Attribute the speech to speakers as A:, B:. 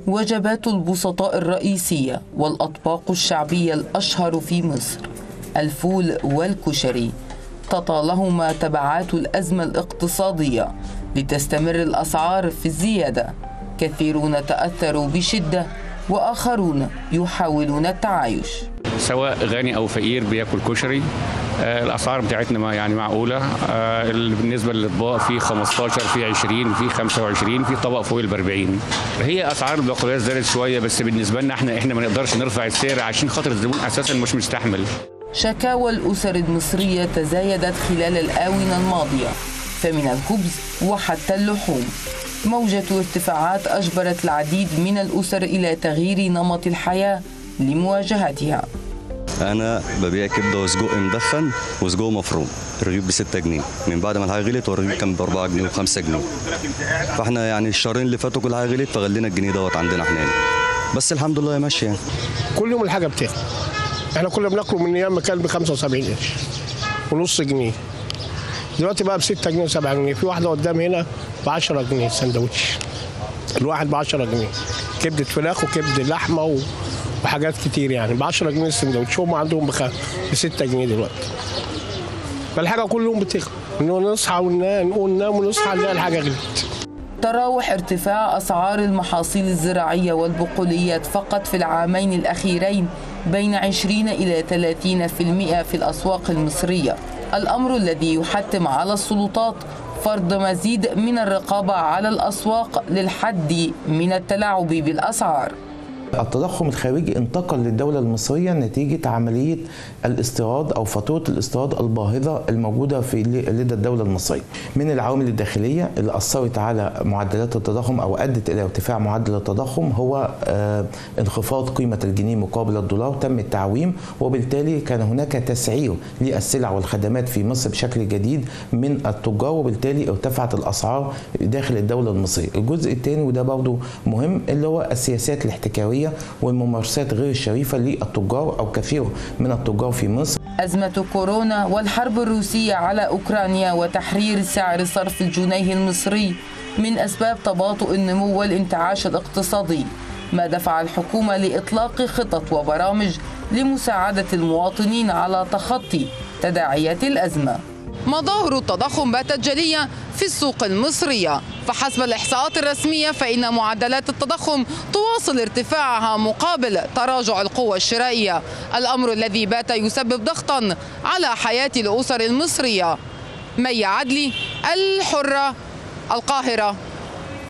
A: وجبات البسطاء الرئيسية والأطباق الشعبية الأشهر في مصر الفول والكشري تطالهما تبعات الأزمة الاقتصادية لتستمر الأسعار في الزيادة كثيرون تأثروا بشدة وآخرون يحاولون التعايش
B: سواء غني او فقير بياكل كشري آه، الاسعار بتاعتنا ما يعني معقوله آه، بالنسبه للاطباق في 15 في 20 في 25 في طبق فوق ال 40 هي اسعار البقوليات زادت شويه بس بالنسبه لنا احنا احنا ما نقدرش نرفع السعر عشان خاطر الزبون اساسا مش مستحمل
A: شكاوى الأسر المصرية تزايدت خلال الآونة الماضية فمن الخبز وحتى اللحوم موجة ارتفاعات أجبرت العديد من الأسر إلى تغيير نمط الحياة لمواجهتها
C: انا ببيع كبده وسجق مدخن وسجق مفروم الرغيف ب 6 جنيه من بعد ما الحاجه غلت والرغيف كان ب 4 جنيه و5 جنيه فاحنا يعني الشهرين اللي فاتوا كل حاجه غلت فغلينا الجنيه دوت عندنا احنا هنا بس الحمد لله ماشيه يعني
D: كل يوم الحاجه بتغلى احنا كنا بناكله من ايام ما كان ب 75 قرش ونص جنيه دلوقتي بقى ب 6 جنيه و7 جنيه في واحده قدام هنا ب 10 جنيه سندوتش الواحد ب 10 جنيه كبده فراخ وكبده لحمه و... وحاجات كتير يعني ب 10 جنيه السندوتش هم عندهم بخ... ب 6 جنيه دلوقتي فالحاجه كل يوم بتغلى إنه نصحى وننام نقول ننام ونصحى نلاقي الحاجه غلت
A: تراوح ارتفاع أسعار المحاصيل الزراعية والبقوليات فقط في العامين الأخيرين بين 20 إلى 30% في الأسواق المصرية الأمر الذي يحتم على السلطات فرض مزيد من الرقابة على الأسواق للحد من التلاعب بالأسعار
E: التضخم الخارجي انتقل للدولة المصرية نتيجة عملية الاستيراد أو فاتورة الاستيراد الباهظة الموجودة في لدى الدولة المصرية من العوامل الداخلية اللي أثرت على معدلات التضخم أو أدت إلى ارتفاع معدل التضخم هو آه، انخفاض قيمة الجنيه مقابل الدولار تم التعويم وبالتالي كان هناك تسعير للسلع والخدمات في مصر بشكل جديد من التجار وبالتالي ارتفعت الأسعار داخل الدولة المصرية الجزء الثاني وده برضه مهم اللي هو السياسات الاحتكارية والممارسات غير الشريفة للتجار أو كثير من التجار في مصر
A: أزمة كورونا والحرب الروسية على أوكرانيا وتحرير سعر صرف الجنيه المصري من أسباب تباطؤ النمو والانتعاش الاقتصادي ما دفع الحكومة لإطلاق خطط وبرامج لمساعدة المواطنين على تخطي تداعيات الأزمة مظاهر التضخم باتت جلية في السوق المصرية فحسب الإحصاءات الرسمية فإن معدلات التضخم تواصل ارتفاعها مقابل تراجع القوة الشرائية الأمر الذي بات يسبب ضغطا على حياة الأسر المصرية مي عدلي الحرة القاهرة